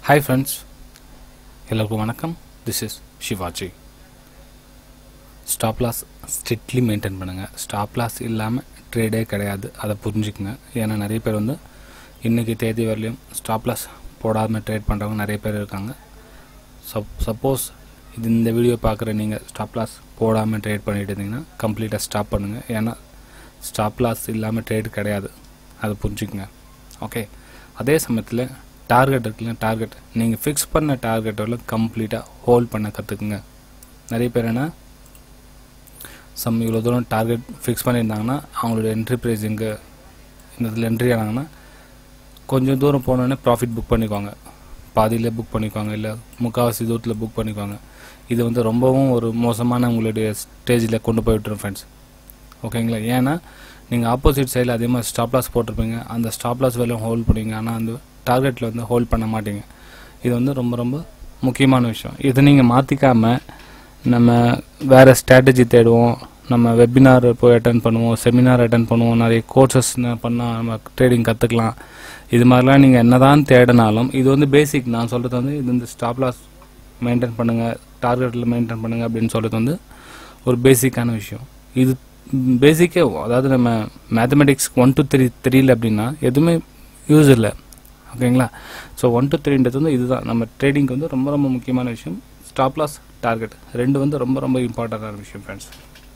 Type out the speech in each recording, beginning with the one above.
hi friends எல்லாருக்கும் வணக்கம் this is Shivaji stop loss strictly maintain பண்ணுங்கள் ஸ்டாப் லாஸ் இல்லாமல் ட்ரேடே கிடையாது அதை புரிஞ்சுக்குங்க ஏன்னா நிறைய பேர் வந்து இன்றைக்கி தேதி வரலையும் ஸ்டாப் லாஸ் போடாமல் ட்ரேட் பண்ணுறவங்க நிறைய பேர் இருக்காங்க சப் சப்போஸ் இது இந்த வீடியோ பார்க்குற நீங்கள் ஸ்டாப் லாஸ் போடாமல் ட்ரேட் பண்ணிட்டு இருந்தீங்கன்னா கம்ப்ளீட்டாக ஸ்டாப் பண்ணுங்கள் ஏன்னா ஸ்டாப் லாஸ் இல்லாமல் ட்ரேட் கிடையாது அதை புரிஞ்சுக்குங்க ஓகே அதே சமயத்தில் டார்கெட் இருக்குல்ல டார்கெட் நீங்கள் ஃபிக்ஸ் பண்ண டார்கெட் வரல கம்ப்ளீட்டாக ஹோல்ட் பண்ண கற்றுக்குங்க நிறைய பேர் என்ன சம் இவ்வளோ தூரம் டார்கெட் ஃபிக்ஸ் பண்ணியிருந்தாங்கன்னா அவங்களோட என்ட்ரி ப்ரைஸ் இங்கே இந்த இதில் என்ட்ரி ஆனாங்கன்னா கொஞ்சம் தூரம் போனோடனே ப்ராஃபிட் புக் பண்ணிக்குவாங்க பாதியில் புக் பண்ணிக்குவாங்க இல்லை முக்கால்வாசி தூரத்தில் புக் பண்ணிக்குவாங்க இது வந்து ரொம்பவும் ஒரு மோசமான உங்களுடைய ஸ்டேஜில் கொண்டு போய் விட்டுரும் ஃப்ரெண்ட்ஸ் ஓகேங்களா ஏன்னா நீங்கள் ஆப்போசிட் சைடில் அதே மாதிரி ஸ்டாப் லாஸ் போட்டிருப்பீங்க அந்த ஸ்டாப் லாஸ் வேலையும் ஹோல்ட் பண்ணுவீங்க ஆனால் அந்த டார்கெட்டில் வந்து ஹோல்ட் பண்ண மாட்டீங்க இது வந்து ரொம்ப ரொம்ப முக்கியமான விஷயம் இதை நீங்கள் மாற்றிக்காமல் நம்ம வேறு ஸ்ட்ராட்டஜி தேடுவோம் நம்ம வெபினார் போய் அட்டன் பண்ணுவோம் செமினார் அட்டன் பண்ணுவோம் நிறைய கோர்சஸ் பண்ணால் நம்ம ட்ரேடிங் கற்றுக்கலாம் இது மாதிரிலாம் நீங்கள் என்ன தான் தேடினாலும் இது வந்து பேசிக் நான் சொல்கிறது வந்து இது வந்து ஸ்டாப் லாஸ் மெயின்டைன் பண்ணுங்கள் டார்கெட்டில் மெயின்டைன் பண்ணுங்கள் அப்படின்னு சொல்கிறது வந்து ஒரு பேசிக்கான விஷயம் இது பேசிக்கே அதாவது நம்ம மேத்தமெட்டிக்ஸ் ஒன் டு த்ரீ தெரியல அப்படின்னா எதுவுமே யூஸ் இல்லை ஓகேங்களா ஸோ ஒன் டு த்ரீன்றது வந்து இதுதான் நம்ம ட்ரேடிங்க்கு வந்து ரொம்ப ரொம்ப முக்கியமான விஷயம் ஸ்டாப் லாஸ் டார்கெட் ரெண்டு வந்து ரொம்ப ரொம்ப இம்பார்ட்டண்டான விஷயம் ஃப்ரெண்ட்ஸ்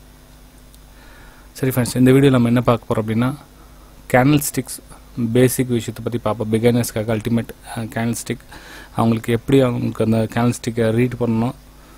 சரி ஃப்ரெண்ட்ஸ் இந்த வீடியோ நம்ம என்ன பார்க்க போகிறோம் அப்படின்னா கேனல் ஸ்டிக்ஸ் பேசிக் விஷயத்தை பற்றி பார்ப்போம் பிகைனர்ஸ்க்காக அல்டிமேட் கேனல் ஸ்டிக் அவங்களுக்கு எப்படி அவங்களுக்கு அந்த கேனல் ஸ்டிக்கை ரீட் பண்ணணும்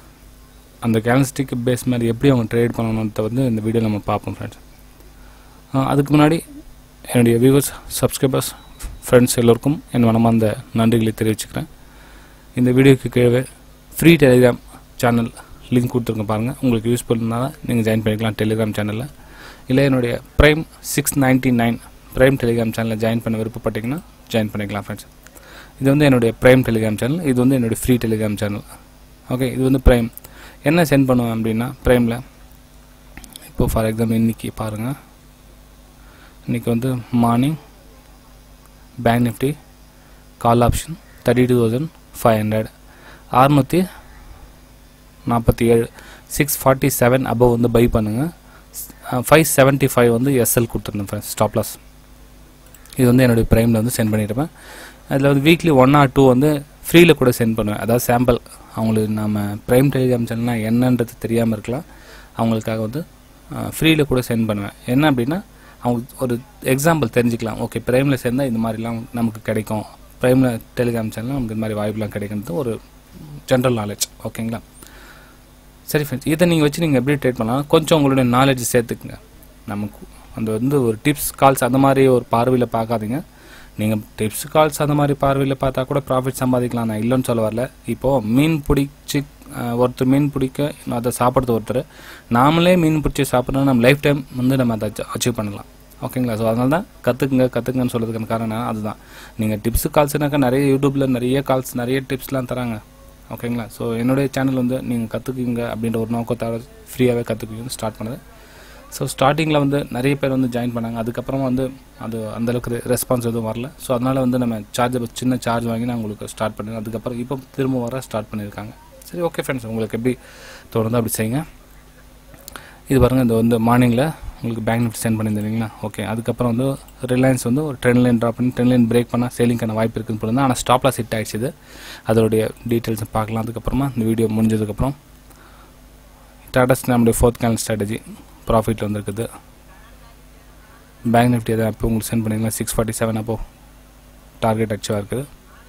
அந்த கேனல் ஸ்டிக் பேஸ் மாதிரி எப்படி அவங்க ட்ரேட் பண்ணணுன்றத வந்து இந்த வீடியோ நம்ம பார்ப்போம் ஃப்ரெண்ட்ஸ் அதுக்கு முன்னாடி என்னுடைய வியூவர்ஸ் சப்ஸ்கிரைபர்ஸ் ஃப்ரெண்ட்ஸ் எல்லோருக்கும் என் மனமார்ந்த நன்றிகளை தெரிவிச்சுக்கிறேன் இந்த வீடியோக்கு கீழே ஃப்ரீ டெலிகிராம் சேனல் லிங்க் கொடுத்துருங்க பாருங்கள் உங்களுக்கு யூஸ்ஃபுல் இருந்தால் நீங்கள் ஜாயின் பண்ணிக்கலாம் டெலிகிராம் சேனலில் இல்லை என்னுடைய prime six ninety nine prime Telegram சேனலில் ஜாயின் பண்ண விருப்பப்பட்டீங்கன்னா ஜாயின் பண்ணிக்கலாம் ஃப்ரெண்ட்ஸ் இது வந்து என்னுடைய ப்ரைம் டெலிகிராம் சேனல் இது வந்து என்னுடைய ஃப்ரீ டெலிகிராம் சேனல் ஓகே இது வந்து ப்ரைம் என்ன சென்ட் பண்ணுவேன் அப்படின்னா ப்ரைமில் இப்போது ஃபார் எக்ஸாம்பிள் இன்றைக்கி பாருங்கள் இன்றைக்கி வந்து morning bank nifty call option thirty two thousand five hundred அறுநூற்றி நாற்பத்தி ஏழு சிக்ஸ் ஃபார்ட்டி செவன் அபவ் வந்து பை பண்ணுங்கள் ஃபைவ் செவன்ட்டி ஃபைவ் வந்து எஸ்எல் கொடுத்துருந்தேன் ஃப்ரெண்ட்ஸ் ஸ்டாப் லாஸ் இது வந்து என்னுடைய ப்ரைமில் வந்து சென்ட் பண்ணியிருப்பேன் அதில் வந்து வீக்லி ஒன் ஆர் டூ வந்து ஃப்ரீயில் கூட சென்ட் பண்ணுவேன் அதாவது சாம்பிள் அவங்களுக்கு நம்ம ப்ரைம் டெலிகிராம் சேனல்னால் என்னன்றது தெரியாமல் இருக்கலாம் அவங்களுக்காக வந்து ஃப்ரீயில் கூட சென்ட் பண்ணுவேன் என்ன அப்படின்னா அவங்க ஒரு எக்ஸாம்பிள் தெரிஞ்சுக்கலாம் ஓகே ப்ரைமில் சேர்ந்தால் இந்த மாதிரிலாம் நமக்கு கிடைக்கும் ப்ரைமில் டெலிகிராம் சேனல் நமக்கு இந்த மாதிரி வாய்ப்புலாம் கிடைக்கிறது ஒரு ஜென்ரல் நாலேஜ் ஓகேங்களா சரி ஃப்ரெண்ட்ஸ் இதை நீங்கள் வச்சு நீங்கள் எப்படி ட்ரேட் பண்ணலாம் கொஞ்சம் உங்களுடைய நாலேஜ் சேர்த்துக்குங்க நமக்கு அந்த வந்து ஒரு டிப்ஸ் கால்ஸ் அந்த மாதிரி ஒரு பார்வையில் பார்க்காதீங்க நீங்கள் டிப்ஸ் கால்ஸ் அந்த மாதிரி பார்வையில் பார்த்தா கூட ப்ராஃபிட் சம்பாதிக்கலாம் நான் இல்லைன்னு சொல்ல வரல இப்போது மீன் பிடிச்சி ஒருத்தர் மீன் பிடிக்க அதை சாப்பிட்றது ஒருத்தர் நாமளே மீன் பிடிச்சி சாப்பிட்றோம் நம்ம லைஃப் டைம் வந்து நம்ம அதை அச்சீவ் பண்ணலாம் ஓகேங்களா ஸோ அதனால தான் கற்றுக்குங்க கற்றுக்குங்கன்னு சொல்கிறதுக்கான காரணம் அதுதான் நீங்கள் டிப்ஸ் கால்ஸ்னாக்கா நிறைய யூடியூப்பில் நிறைய கால்ஸ் நிறைய டிப்ஸ்லாம் தராங்க ஓகேங்களா ஸோ என்னுடைய சேனல் வந்து நீங்கள் கற்றுக்குங்க அப்படின்ற ஒரு நோக்கத்தோட ஃப்ரீயாகவே கற்றுக்குவீங்கன்னு ஸ்டார்ட் பண்ணுது ஸோ ஸ்டார்டிங்கில் வந்து நிறைய பேர் வந்து ஜாயின் பண்ணாங்க அதுக்கப்புறமா வந்து அது அந்தளவுக்கு ரெஸ்பான்ஸ் எதுவும் வரல ஸோ அதனால் வந்து நம்ம சார்ஜ் சின்ன சார்ஜ் வாங்கி நான் உங்களுக்கு ஸ்டார்ட் பண்ணேன் அதுக்கப்புறம் இப்போ திரும்ப வர ஸ்டார்ட் பண்ணியிருக்காங்க சரி ஓகே ஃப்ரெண்ட்ஸ் உங்களுக்கு எப்படி தோணுதோ அப்படி செய்யுங்க இது பாருங்கள் இது வந்து மார்னிங்கில் உங்களுக்கு பேங்க் நிஃப்டி சென்ட் பண்ணியிருந்தீங்களா ஓகே அதுக்கப்புறம் வந்து ரிலையன்ஸ் வந்து ஒரு ட்ரெண்ட் லைன் ட்ராப் பண்ணி ட்ரெண்ட் லைன் பிரேக் பண்ணால் சேலிங்கான வாய்ப்பு இருக்குன்னு போயிருந்தேன் ஆனால் ஸ்டாப்லாஸ் ஹிட் ஆகிடுச்சு இது அதோடைய டீட்டெயில்ஸ் பார்க்கலாம் அதுக்கப்புறமா இந்த வீடியோ முடிஞ்சதுக்கப்புறம் டாடா நம்முடைய ஃபோர்த் கேனல் ஸ்ட்ராட்டஜி ப்ராஃபிட்டில் வந்துருக்குது பேங்க் நிஃப்டி எதாவது அப்போ உங்களுக்கு சென்ட் பண்ணிங்களா சிக்ஸ் ஃபார்ட்டி செவன் அப்போ டார்கெட் அச்சீவாக இருக்குது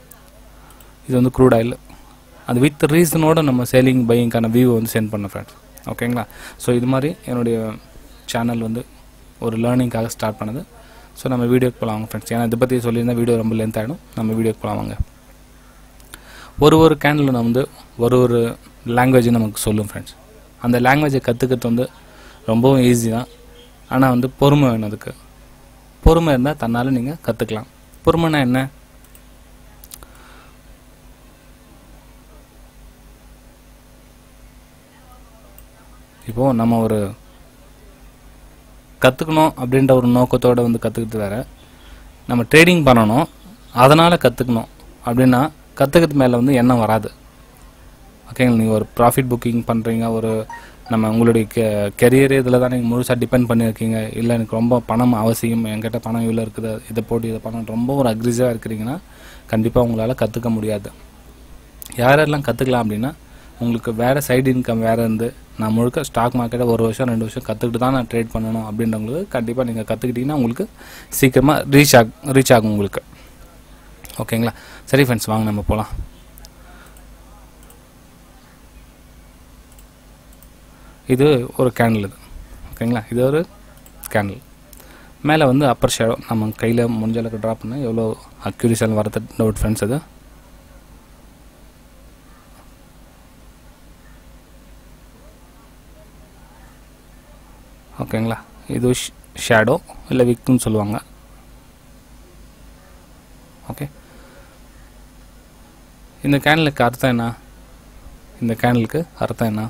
இது வந்து க்ரூட் ஆயில் அது வித் ரீசனோட நம்ம சேலிங் பையிங்கான வியூ வந்து சென்ட் பண்ண ஃப்ரெண்ட்ஸ் ஓகேங்களா ஸோ இது மாதிரி என்னுடைய சேனல் வந்து ஒரு லேர்னிங்காக ஸ்டார்ட் பண்ணது ஸோ நம்ம வீடியோக்கு போகலாம் வாங்க ஃப்ரெண்ட்ஸ் ஏன்னா இதை பற்றி சொல்லியிருந்தால் வீடியோ ரொம்ப லென்த் ஆகிடும் நம்ம வீடியோக்கு போகலாம் வாங்க ஒரு ஒரு கேண்டில் நம்ம வந்து ஒரு ஒரு லாங்குவேஜ் நமக்கு சொல்லும் ஃப்ரெண்ட்ஸ் அந்த லாங்குவேஜை கற்றுக்கிறது வந்து ரொம்பவும் ஈஸி தான் ஆனால் வந்து பொறுமை வேணும் அதுக்கு பொறுமை இருந்தால் தன்னால் நீங்கள் கற்றுக்கலாம் பொறுமைனா என்ன இப்போது நம்ம ஒரு கற்றுக்கணும் அப்படின்ற ஒரு நோக்கத்தோடு வந்து கற்றுக்கிட்டு வேற நம்ம ட்ரேடிங் பண்ணணும் அதனால் கற்றுக்கணும் அப்படின்னா கற்றுக்கிறது மேலே வந்து எண்ணம் வராது ஓகேங்களா நீங்கள் ஒரு ப்ராஃபிட் புக்கிங் பண்ணுறீங்க ஒரு நம்ம உங்களுடைய கெ கெரியர் இதில் தான் நீங்கள் முழுசாக டிபெண்ட் பண்ணியிருக்கீங்க இல்லை எனக்கு ரொம்ப பணம் அவசியம் என்கிட்ட பணம் இவ்வளோ இருக்குது இதை போட்டு இதை பணம் ரொம்ப ஒரு அக்ரிசிவாக இருக்கிறீங்கன்னா கண்டிப்பாக உங்களால் கற்றுக்க முடியாது யாரெல்லாம் கற்றுக்கலாம் அப்படின்னா உங்களுக்கு வேறு சைடு இன்கம் வேறு இருந்து நான் முழுக்க ஸ்டாக் மார்க்கெட்டை ஒரு வருஷம் ரெண்டு வருஷம் கற்றுக்கிட்டு தான் நான் ட்ரேட் பண்ணணும் அப்படின்றவங்களுக்கு கண்டிப்பாக நீங்கள் கற்றுக்கிட்டிங்கன்னா உங்களுக்கு சீக்கிரமாக ரீச் ஆகும் ரீச் ஆகும் உங்களுக்கு ஓகேங்களா சரி ஃப்ரெண்ட்ஸ் வாங்க நம்ம போகலாம் இது ஒரு கேண்டில் இது ஓகேங்களா இது ஒரு கேண்டில் மேலே வந்து அப்பர் ஷேடோ நம்ம கையில் முடிஞ்ச அளவுக்கு ட்ரா பண்ண எவ்வளோ அக்யூரிசல் வரது டவுட் ஃப்ரெண்ட்ஸ் அது ஓகேங்களா இது ஷேடோ இல்லை விக்குன்னு சொல்லுவாங்க ஓகே இந்த கேண்டலுக்கு அர்த்தம் என்ன இந்த கேண்டலுக்கு அர்த்தம் என்ன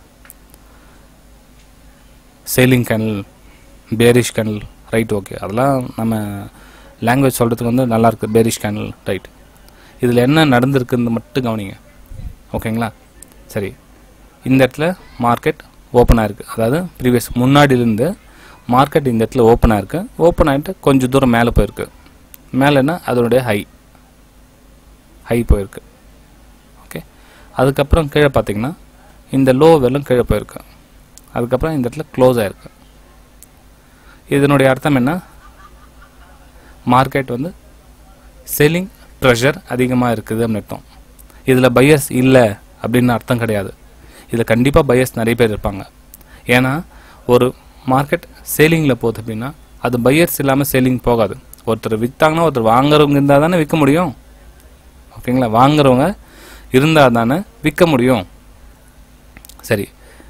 selling candle bearish candle right okay அதெல்லாம் நம்ம லாங்குவேஜ் சொல்கிறதுக்கு வந்து நல்லாயிருக்கு பேரிஷ் கேண்டில் ரைட் இதில் என்ன நடந்திருக்குன்னு மட்டும் கவனிங்க ஓகேங்களா சரி இந்த இடத்துல மார்க்கெட் ஓப்பன் ஆயிருக்கு அதாவது ப்ரீவியஸ் முன்னாடியிலேருந்து மார்க்கெட் இந்த இடத்துல ஓப்பன் ஆயிருக்கு ஓப்பன் ஆகிட்டு கொஞ்சம் தூரம் மேலே போயிருக்கு மேலேன்னா அதனுடைய ஹை ஹை போயிருக்கு ஓகே அதுக்கப்புறம் கீழே பார்த்தீங்கன்னா இந்த லோ வெல்லும் கீழே போயிருக்கு அதுக்கப்புறம் இந்த இடத்துல க்ளோஸ் ஆயிருக்கு இதனுடைய அர்த்தம் என்ன மார்க்கெட் வந்து செல்லிங் ப்ரெஷர் அதிகமாக இருக்குது அப்படின்னு அர்த்தம் இதில் பையர்ஸ் இல்லை அப்படின்னு அர்த்தம் கிடையாது இதில் கண்டிப்பாக பையர்ஸ் நிறைய பேர் இருப்பாங்க ஏன்னா ஒரு மார்க்கெட் சேலிங்கில் போகுது அப்படின்னா அது பையர்ஸ் இல்லாமல் சேலிங் போகாது ஒருத்தர் விற்றாங்கன்னா ஒருத்தர் வாங்குறவங்க இருந்தால் தானே விற்க முடியும் ஓகேங்களா வாங்குறவங்க இருந்தால் தானே விற்க முடியும் சரி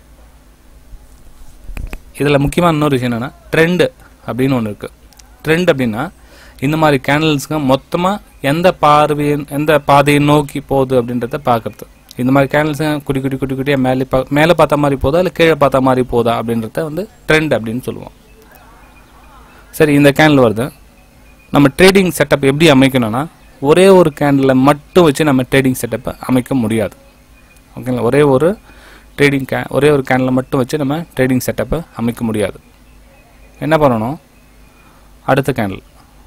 இதில் முக்கியமான இன்னொரு விஷயம் என்னென்னா ட்ரெண்டு அப்படின்னு ஒன்று இருக்குது ட்ரெண்ட் அப்படின்னா இந்த மாதிரி கேண்டல்ஸுங்க மொத்தமாக எந்த பார்வையை எந்த பாதையை நோக்கி போகுது அப்படின்றத பார்க்குறது இந்த மாதிரி கேண்டல்ஸுங்க குட்டி குட்டி குட்டி குட்டியாக மேலே பா மேலே பார்த்த மாதிரி போதா இல்லை கீழே பார்த்த மாதிரி போதா அப்படின்றத வந்து ட்ரெண்ட் அப்படின்னு சொல்லுவோம் சரி இந்த கேண்டில் வருது நம்ம ட்ரேடிங் செட்டப் எப்படி அமைக்கணும்னா ஒரே ஒரு கேண்டில் மட்டும் வச்சு நம்ம ட்ரேடிங் செட்டப்பை அமைக்க முடியாது ஓகேங்களா ஒரே ஒரு ட்ரேடிங் கே ஒரே ஒரு கேண்டில் மட்டும் வச்சு நம்ம ட்ரேடிங் செட்டப்பை அமைக்க முடியாது என்ன பண்ணணும் அடுத்த கேண்டில்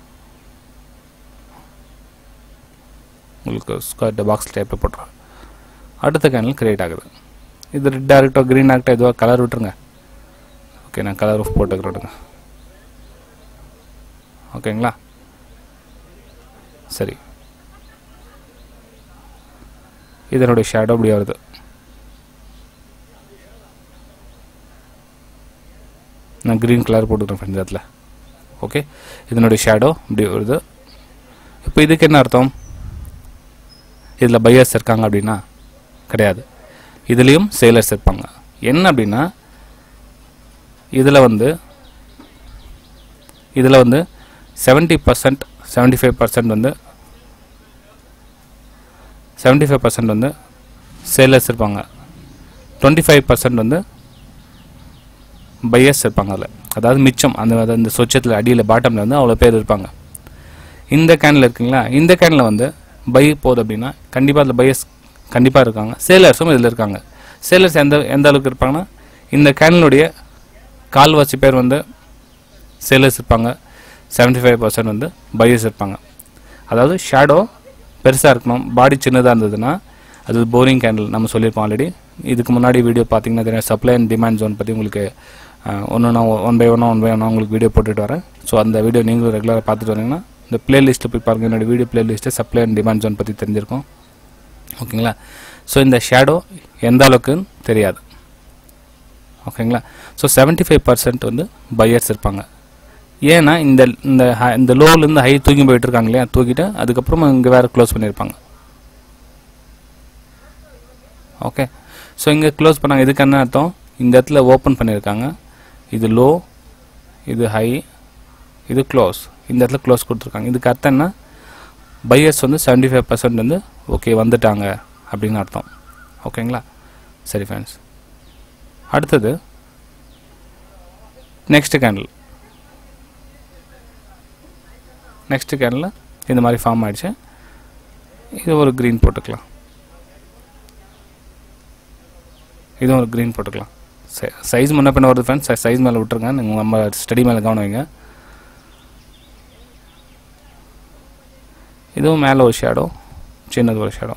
உங்களுக்கு ஸ்கொயர் பாக்ஸ் டைப்பில் போட்டுருவோம் அடுத்த கேண்டில் கிரியேட் ஆகுது இது ரெட் ஆகட்டோ க்ரீன் ஆகட்டோ எதுவாக கலர் விட்டுருங்க ஓகே நான் கலர் ஆஃப் போட்டுக்கிறேன் ஓகேங்களா சரி இதனுடைய ஷேடோ இப்படி வருது நான் க்ரீன் கலர் போட்டுக்கிறேன் ஃப்ரெண்ட்ஸ் அதில் ஓகே இதனுடைய ஷேடோ இப்படி வருது இப்போ இதுக்கு என்ன அர்த்தம் இதில் பையர்ஸ் இருக்காங்க அப்படின்னா கிடையாது இதுலேயும் சேலர்ஸ் இருப்பாங்க என்ன அப்படின்னா இதில் வந்து இதில் வந்து seventy percent seventy five percent வந்து செவன்ட்டி ஃபைவ் பர்சன்ட் வந்து சேலர்ஸ் இருப்பாங்க டுவெண்ட்டி ஃபைவ் பர்சன்ட் வந்து பையர்ஸ் இருப்பாங்க அதில் அதாவது மிச்சம் அந்த அதாவது இந்த சொச்சத்தில் அடியில் பாட்டமில் வந்து அவ்வளோ பேர் இருப்பாங்க இந்த கேனில் இருக்குங்களா இந்த கேனில் வந்து பை போகுது அப்படின்னா கண்டிப்பாக அதில் பையர்ஸ் கண்டிப்பாக இருக்காங்க சேலர்ஸும் இதில் இருக்காங்க சேலர்ஸ் எந்த எந்த அளவுக்கு இருப்பாங்கன்னா இந்த கேனினுடைய கால்வாசி பேர் வந்து சேலர்ஸ் இருப்பாங்க செவன்ட்டி ஃபைவ் பர்சன்ட் வந்து பையர்ஸ் இருப்பாங்க அதாவது ஷேடோ பெருசாக இருக்கணும் பாடி சின்னதாக இருந்ததுன்னா அது போரிங் கேண்டில் நம்ம சொல்லியிருப்போம் ஆல்ரெடி இதுக்கு முன்னாடி வீடியோ பார்த்தீங்கன்னா தெரியும் சப்ளை அண்ட் டிமாண்ட் ஜோன் பற்றி உங்களுக்கு ஒன்று நான் ஒன் பை ஒன்னாக ஒன் பை ஒன்னாக உங்களுக்கு வீடியோ போட்டுட்டு வரேன் ஸோ அந்த வீடியோ நீங்களும் ரெகுலராக பார்த்துட்டு வரீங்கன்னா இந்த பிளேலிஸ்ட்டில் போய் பாருங்கள் என்னோடய video playlist supply and demand zone பற்றி தெரிஞ்சிருக்கும் ஓகேங்களா ஸோ இந்த ஷேடோ எந்த அளவுக்குன்னு தெரியாது ஓகேங்களா ஸோ செவன்ட்டி ஃபைவ் பர்சன்ட் வந்து பையர்ஸ் இருப்பாங்க ஏன்னா இந்த இந்த hi- இந்த லோலேருந்து ஹை தூக்கி போயிட்டு இருக்காங்க இல்லையா தூக்கிட்டு அதுக்கப்புறமா இங்கே வேறு க்ளோஸ் பண்ணியிருப்பாங்க ஓகே ஸோ இங்கே க்ளோஸ் பண்ணாங்க இதுக்கு என்ன அர்த்தம் இந்த இடத்துல ஓப்பன் பண்ணியிருக்காங்க இது லோ இது ஹை இது க்ளோஸ் இந்த இடத்துல க்ளோஸ் கொடுத்துருக்காங்க இதுக்கு அர்த்தம் என்ன பையர்ஸ் வந்து செவன்ட்டி ஃபைவ் பர்சன்ட் வந்து ஓகே வந்துட்டாங்க அப்படின்னு அர்த்தம் ஓகேங்களா சரி ஃப்ரெண்ட்ஸ் அடுத்தது நெக்ஸ்ட் கேண்டில் நெக்ஸ்ட் கேண்டில் இந்த மாதிரி ஃபார்ம் ஆயிடுச்சு இது ஒரு க்ரீன் போட்டுக்கலாம் இதுவும் ஒரு க்ரீன் போட்டுக்கலாம் சைஸ் முன்ன பின்ன வருது ஃப்ரெண்ட்ஸ் சைஸ் மேலே விட்டுருங்க நீங்கள் நம்ம ஸ்டடி மேலே கவனம் வைங்க இதுவும் மேலே ஒரு ஷேடோ சின்னது ஒரு ஷேடோ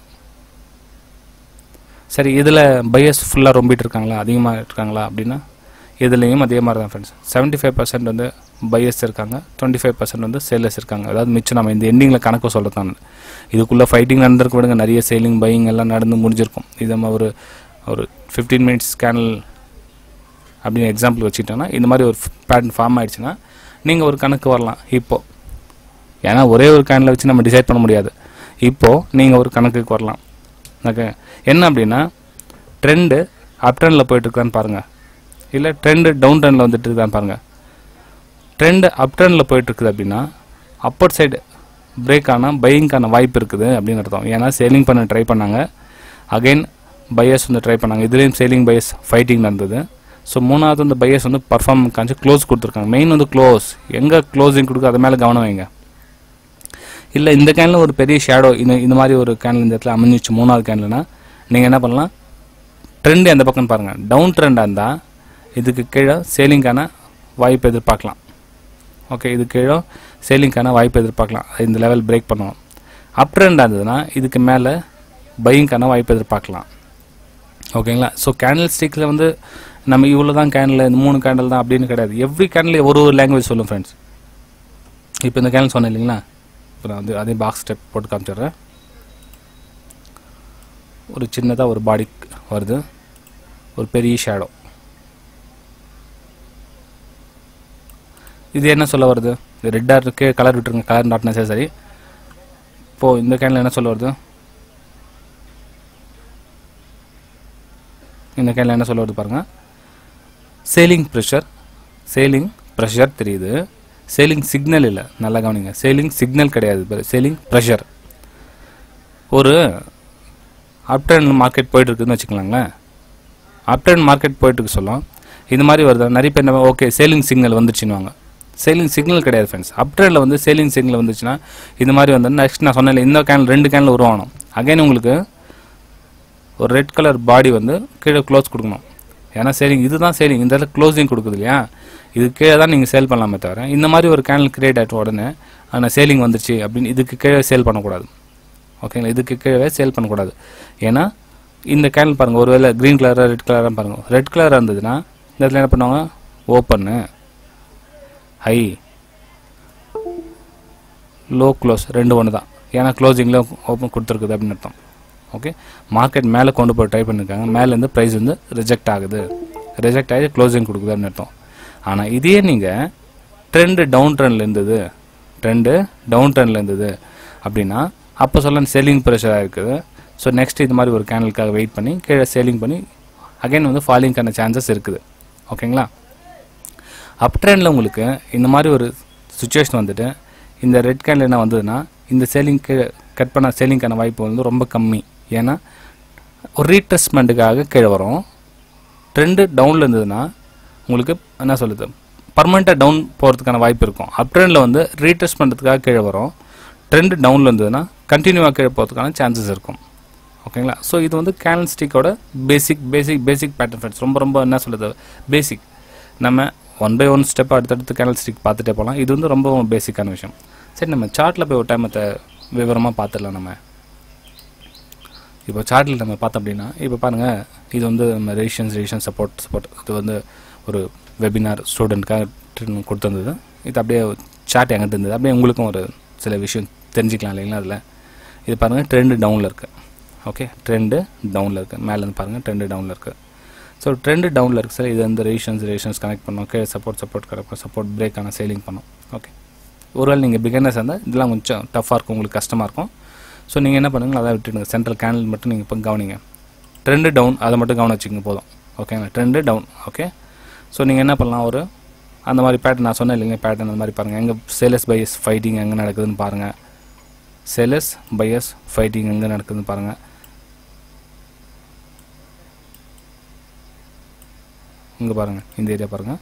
சரி இதில் பையஸ் ஃபுல்லாக ரொம்பிட்டு இருக்காங்களா அதிகமாக இருக்காங்களா அப்படின்னா இதுலேயும் அதே மாதிரி தான் ஃப்ரெண்ட்ஸ் செவன்ட்டி ஃபைவ் பர்சன்ட் வந்து பையர்ஸ் இருக்காங்க டுவெண்ட்டி ஃபைவ் பர்சன்ட் வந்து சேலர்ஸ் இருக்காங்க அதாவது மிச்சம் நம்ம இந்த எண்டிங்கில் கணக்கு சொல்லத்தான் இதுக்குள்ளே ஃபைட்டிங் நடந்திருக்க விடுங்க நிறைய சேலிங் பையிங் எல்லாம் நடந்து முடிஞ்சிருக்கும் இது நம்ம ஒரு ஒரு ஃபிஃப்டீன் மினிட்ஸ் ஸ்கேனல் அப்படின்னு எக்ஸாம்பிள் வச்சுக்கிட்டோன்னா இந்த மாதிரி ஒரு பேட்டர்ன் ஃபார்ம் ஆயிடுச்சுன்னா நீங்கள் ஒரு கணக்கு வரலாம் இப்போது ஏன்னா ஒரே ஒரு கேனில் வச்சு நம்ம டிசைட் பண்ண முடியாது இப்போது நீங்கள் ஒரு கணக்குக்கு வரலாம் ஓகே என்ன அப்படின்னா ட்ரெண்டு அப் ட்ரெண்டில் போயிட்டு இருக்கான்னு பாருங்கள் இல்லை ட்ரெண்டு டவுன் ட்ரெண்டில் வந்துட்டு இருக்கான்னு பாருங்கள் ட்ரெண்டு அப் ட்ரெண்டில் போயிட்டு இருக்குது அப்படின்னா அப்பர் சைடு பிரேக் ஆனால் பையிங்க்கான வாய்ப்பு இருக்குது அப்படின்னு அர்த்தம் ஏன்னா சேலிங் பண்ண ட்ரை பண்ணாங்க அகைன் பையர்ஸ் வந்து ட்ரை பண்ணாங்க இதுலேயும் சேலிங் பையர்ஸ் ஃபைட்டிங் நடந்தது ஸோ மூணாவது வந்து பையர்ஸ் வந்து பர்ஃபார்ம் காமிச்சு க்ளோஸ் கொடுத்துருக்காங்க மெயின் வந்து க்ளோஸ் எங்கே க்ளோசிங் கொடுக்க அது மேலே கவனம் வைங்க இல்லை இந்த கேனில் ஒரு பெரிய ஷேடோ இந்த இந்த மாதிரி ஒரு கேனில் இந்த இடத்துல அமைஞ்சிச்சு மூணாவது கேன்லனா நீங்கள் என்ன பண்ணலாம் ட்ரெண்டு எந்த பக்கம் பாருங்கள் டவுன் ட்ரெண்டாக இருந்தால் இதுக்கு கீழே சேலிங்கான வாய்ப்பு எதிர்பார்க்கலாம் ஓகே இது கீழே சேலிங்கான வாய்ப்பு எதிர்பார்க்கலாம் இந்த லெவல் பிரேக் பண்ணுவோம் அப் ட்ரெண்டாக இருந்ததுன்னா இதுக்கு மேலே பையிங்கான வாய்ப்பு எதிர்பார்க்கலாம் ஓகேங்களா ஸோ கேண்டில் ஸ்டிக்கில் வந்து நம்ம இவ்வளோ தான் கேண்டில் இந்த மூணு கேண்டில் தான் அப்படின்னு கிடையாது எவ்ரி கேண்டில் ஒரு ஒரு லாங்குவேஜ் சொல்லும் ஃப்ரெண்ட்ஸ் இப்போ இந்த கேண்டில் சொன்னேன் இல்லைங்களா இப்போ நான் வந்து அதே பாக்ஸ் ஸ்டெப் போட்டு காமிச்சிடுறேன் ஒரு சின்னதாக ஒரு பாடி வருது ஒரு பெரிய ஷேடோ இது என்ன சொல்ல வருது இது ரெட்டாக இருக்கு கலர் விட்டுருங்க கலர் நாட் நெசசரி இப்போது இந்த கேனில் என்ன சொல்ல வருது இந்த கேனில் என்ன சொல்ல வருது பாருங்கள் சேலிங் ப்ரெஷர் சேலிங் ப்ரெஷர் தெரியுது சேலிங் சிக்னல் இல்லை நல்லா கவனிங்க சேலிங் சிக்னல் கிடையாது சேலிங் ப்ரெஷர் ஒரு அப்டர்ன் மார்க்கெட் போயிட்டு இருக்குதுன்னு வச்சுக்கலாங்களேன் அப்டர்ன் மார்க்கெட் போயிட்டு இருக்கு சொல்லும் இது மாதிரி வருது நிறைய பேர் என்ன ஓகே சேலிங் சிக்னல் வந்துச்சுன்னுவாங்க சேலிங் சிக்னல் கிடையாது ஃப்ரெண்ட்ஸ் அப்டர்னில் வந்து சேலிங் சிக்னல் வந்துச்சுன்னா இது மாதிரி வந்து நெக்ஸ்ட் நான் சொன்னேன் இந்த கேன் ரெண்டு கேனில் உருவாகணும் அகைன் உங்களுக்கு ஒரு ரெட் கலர் பாடி வந்து கீழே க்ளோஸ் கொடுக்கணும் ஏன்னா சேலிங் இதுதான் சேலிங் இந்த இடத்துல க்ளோசிங் கொடுக்குது இல்லையா இது கீழே தான் நீங்கள் சேல் பண்ணலாமே தவிர இந்த மாதிரி ஒரு கேனல் கிரியேட் ஆகிட்ட உடனே ஆனால் சேலிங் வந்துச்சு அப்படின்னு இதுக்கு கீழே சேல் பண்ணக்கூடாது ஓகேங்களா இதுக்கு கீழே சேல் பண்ணக்கூடாது ஏன்னா இந்த கேனல் பாருங்கள் ஒருவேளை க்ரீன் கலராக ரெட் கலராக பாருங்கள் ரெட் கலராக இருந்ததுன்னா இந்த இடத்துல என்ன பண்ணுவாங்க ஓப்பன்னு ஹை லோ க்ளோஸ் ரெண்டு ஒன்று தான் ஏன்னா க்ளோசிங்கில் ஓப்பன் கொடுத்துருக்குது அப்படின்னு அர்த்தம் ஓகே மார்க்கெட் மேலே கொண்டு போய் ட்ரை பண்ணியிருக்காங்க மேலேருந்து ப்ரைஸ் வந்து ரிஜெக்ட் ஆகுது ரிஜெக்ட் ஆகி க்ளோசிங் கொடுக்குதுன்னு அர்த்தம் ஆனால் இதே நீங்கள் ட்ரெண்டு டவுன் ட்ரெண்டில் இருந்தது ட்ரெண்டு டவுன் ட்ரெண்டில் இருந்தது அப்படின்னா அப்போ சொல்ல செல்லிங் ப்ரெஷராக இருக்குது ஸோ நெக்ஸ்ட் இது மாதிரி ஒரு கேனலுக்காக வெயிட் பண்ணி கீழே சேலிங் பண்ணி அகைன் வந்து ஃபாலிங்க்கான சான்சஸ் இருக்குது ஓகேங்களா அப் ட்ரெண்டில் உங்களுக்கு இந்த மாதிரி ஒரு சுச்சுவேஷன் வந்துட்டு இந்த ரெட் கேனில் என்ன வந்ததுன்னா இந்த சேலிங் கட் பண்ண சேலிங்க்கான வாய்ப்பு வந்து ரொம்ப கம்மி ஏன்னா ஒரு ரீட்ரெஸ்மெண்ட்டுக்காக கீழே வரும் ட்ரெண்டு டவுனில் இருந்ததுன்னா உங்களுக்கு என்ன சொல்லுது பர்மனெண்ட்டாக டவுன் போகிறதுக்கான வாய்ப்பு இருக்கும் அப் ட்ரெண்டில் வந்து ரீட்ரெஸ் பண்ணுறதுக்காக கீழே வரும் ட்ரெண்டு டவுனில் இருந்ததுன்னா கண்டினியூவாக கீழே போகிறதுக்கான சான்சஸ் இருக்கும் ஓகேங்களா ஸோ இது வந்து கேனல் ஸ்டிக்கோட basic basic basic pattern friends ரொம்ப ரொம்ப என்ன சொல்லுது பேசிக் நம்ம ஒன் பை ஒன் ஸ்டெப் அடுத்தடுத்து கேனல் ஸ்டிக் பார்த்துட்டே போகலாம் இது வந்து ரொம்ப பேசிக்கான விஷயம் சரி நம்ம சார்ட்டில் போய் ஒரு டைம் அதை விவரமாக பார்த்துடலாம் நம்ம இப்போ சார்ட்டில் நம்ம பார்த்தோம் அப்படின்னா இப்போ பாருங்கள் இது வந்து நம்ம ரெஜிஷன்ஸ் ரெஜிஷன் சப்போர்ட் சப்போர்ட் இது வந்து ஒரு வெபினார் ஸ்டூடெண்ட்காக கொடுத்துருந்தது இது அப்படியே சார்ட் எங்கிட்ட இருந்தது அப்படியே உங்களுக்கும் ஒரு சில விஷயம் தெரிஞ்சுக்கலாம் இல்லைங்களா அதில் இது பாருங்கள் ட்ரெண்டு டவுனில் இருக்குது ஓகே ட்ரெண்டு டவுனில் இருக்குது மேலேருந்து பாருங்கள் ட்ரெண்டு டவுனில் இருக்குது ஸோ ட்ரெண்டு டவுனில் இருக்குது சார் இது வந்து ரெஜிஷன்ஸ் ரெஜிஷன்ஸ் கனெக்ட் பண்ணோம் K support support correct support பிரேக்கான சேலிங் பண்ணோம் ஓகே ஒருவேளை நீங்கள் பிகினர்ஸ் இருந்தால் இதெல்லாம் கொஞ்சம் டஃப்பாக இருக்கும் உங்களுக்கு கஷ்டமாக இருக்கும் ஸோ நீங்கள் என்ன பண்ணுங்க அதை விட்டுடுங்க சென்ட்ரல் கேனல் மட்டும் நீங்கள் இப்போ கவனிங்க ட்ரெண்டு டவுன் அதை மட்டும் கவனம் வச்சுக்கோங்க போதும் ஓகேங்களா ட்ரெண்டு டவுன் ஓகே ஸோ நீங்கள் என்ன பண்ணலாம் ஒரு அந்த மாதிரி பேட்டர்ன் நான் சொன்னேன் இல்லைங்க பேட்டர்ன் அந்த மாதிரி பாருங்கள் எங்கே சேலஸ் பையஸ் ஃபைட்டிங் எங்கே நடக்குதுன்னு பாருங்கள் சேலஸ் பையஸ் ஃபைட்டிங் எங்கே நடக்குதுன்னு பாருங்கள் இங்கே பாருங்கள் இந்த ஏரியா பாருங்கள்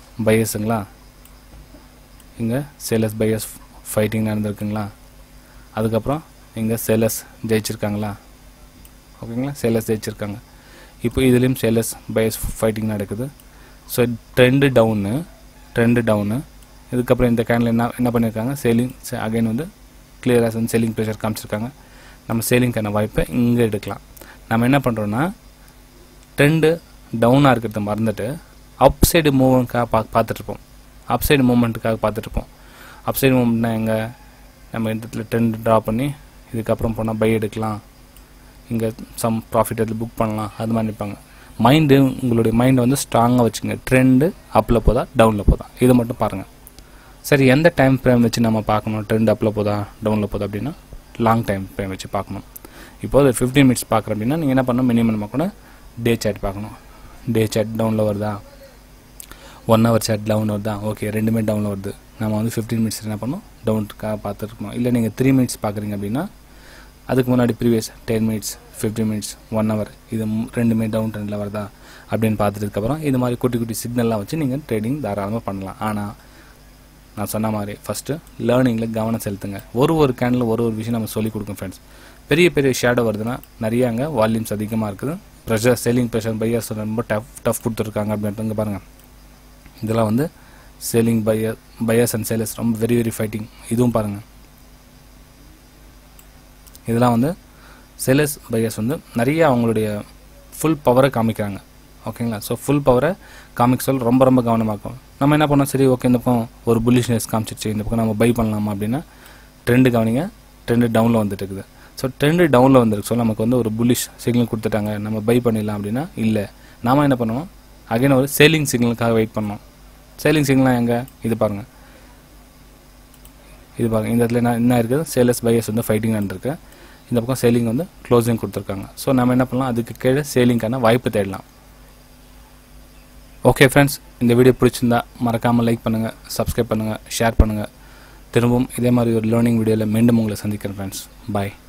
பையஸுங்களா இங்கே சேலஸ் பையஸ் ஃபைட்டிங் நடந்திருக்குங்களா அதுக்கப்புறம் இங்கே சேலஸ் ஜெயிச்சிருக்காங்களா ஓகேங்களா சேலஸ் ஜெயிச்சிருக்காங்க இப்போ இதுலேயும் சேலஸ் பயஸ் ஃபைட்டிங் நடக்குது so trend down trend down இதுக்கப்புறம் இந்த கேனில் என்ன என்ன பண்ணியிருக்காங்க சேலிங் அகைன் வந்து கிளியராக வந்து சேலிங் ப்ரெஷர் காமிச்சிருக்காங்க நம்ம சேலிங்க்கான வாய்ப்பை இங்கே எடுக்கலாம் நம்ம என்ன பண்ணுறோன்னா ட்ரெண்டு டவுனாக இருக்கிறத மறந்துட்டு அப் சைடு மூவ்மெண்ட்காக பா பார்த்துட்ருப்போம் அப் சைடு மூவ்மெண்ட்டுக்காக பார்த்துட்ருப்போம் அப் சைடு மூவ்மெண்ட்னா எங்கே நம்ம இந்த இடத்துல ட்ரெண்ட் ட்ரா பண்ணி இதுக்கப்புறம் போனால் பை எடுக்கலாம் இங்கே சம் ப்ராஃபிட் அதில் புக் பண்ணலாம் அது மாதிரி நிற்பாங்க மைண்டு உங்களுடைய மைண்டை வந்து ஸ்ட்ராங்காக வச்சுங்க ட்ரெண்டு அப்பில் போதா டவுனில் போதா இதை மட்டும் பாருங்கள் சரி எந்த டைம் ஃப்ரேம் வச்சு நம்ம பார்க்கணும் ட்ரெண்ட் அப்பில் போதா டவுனில் போதா அப்படின்னா லாங் டைம் ஃப்ரேம் வச்சு பார்க்கணும் இப்போ ஒரு ஃபிஃப்டீன் மினிட்ஸ் பார்க்குறோம் அப்படின்னா நீங்கள் என்ன பண்ணணும் மினிமம் நம்ம கூட டே சேட் பார்க்கணும் டே சேட் டவுனில் வருதா ஒன் ஹவர் சேட் டவுன் வருதா ஓகே ரெண்டுமே டவுனில் வருது நம்ம வந்து ஃபிஃப்டீன் மினிட்ஸ் என்ன பண்ணோம் டவுனுக்காக பார்த்துருக்கணும் இல்லை நீங்கள் த்ரீ மினிட்ஸ் பார்க்குறீங்க அப்படின்னா அதுக்கு முன்னாடி previous ten minutes fifteen minutes one hour இது மு- ரெண்டுமே டவுன் ட்ரெண்டில் வருதா அப்படின்னு பார்த்துட்டதுக்கப்புறம் இது மாதிரி குட்டி குட்டி சிக்னல்லாம் வச்சு நீங்கள் ட்ரேடிங் தாராளமாக பண்ணலாம் ஆனால் நான் சொன்ன மாதிரி ஃபஸ்ட்டு லேர்னிங்கில் கவனம் செலுத்துங்க ஒரு ஒரு கேனில் ஒரு ஒரு விஷயம் நம்ம சொல்லிக் கொடுக்கும் ஃப்ரெண்ட்ஸ் பெரிய பெரிய ஷேடோ வருதுன்னா நிறைய அங்கே வால்யூம்ஸ் அதிகமாக இருக்குது ப்ரெஷர் செல்லிங் ப்ரெஷர் பையர்ஸ் ரொம்ப டஃப் டஃப் கொடுத்துருக்காங்க அப்படின்ட்டு பாருங்கள் இதெல்லாம் வந்து selling buyer buyers and sellers ரொம்ப வெரி வெரி ஃபைட்டிங் இதுவும் பாருங்கள் இதெல்லாம் வந்து சேலர்ஸ் பையர்ஸ் வந்து நிறைய அவங்களுடைய ஃபுல் பவரை காமிக்கிறாங்க ஓகேங்களா ஸோ ஃபுல் பவரை காமிக்க சொல்ல ரொம்ப ரொம்ப கவனமாக இருக்கும் நம்ம என்ன பண்ணோம் சரி ஓகே இந்த பக்கம் ஒரு புல்லிஷ்னஸ் காமிச்சிருச்சு இந்த பக்கம் நம்ம பை பண்ணலாமா அப்படின்னா ட்ரெண்டு கவனிங்க ட்ரெண்டு டவுனில் வந்துட்டு இருக்குது ஸோ ட்ரெண்டு டவுனில் வந்திருக்கு ஸோ நமக்கு வந்து ஒரு புல்லிஷ் சிக்னல் கொடுத்துட்டாங்க நம்ம பை பண்ணிடலாம் அப்படின்னா இல்லை நாம என்ன பண்ணுவோம் அகைன் ஒரு சேலிங் சிக்னலுக்காக வெயிட் பண்ணோம் சேலிங் சிக்னல் எங்கே இது பாருங்கள் இது பாருங்க இந்த இடத்துல என்ன என்ன இருக்குது சேலஸ் பையர்ஸ் வந்து ஃபைட்டிங் நடந்திருக்கு இந்த பக்கம் சேலிங் வந்து க்ளோசிங் கொடுத்துருக்காங்க ஸோ நம்ம என்ன பண்ணலாம் அதுக்கு கீழே சேலிங்க்கான வாய்ப்பு தேடலாம் ஓகே ஃப்ரெண்ட்ஸ் இந்த வீடியோ பிடிச்சிருந்தா மறக்காமல் லைக் பண்ணுங்கள் சப்ஸ்கிரைப் பண்ணுங்கள் ஷேர் பண்ணுங்கள் திரும்பவும் இதே மாதிரி ஒரு லேர்னிங் வீடியோவில் மீண்டும் உங்களை சந்திக்கிறேன் ஃப்ரெண்ட்ஸ் பாய்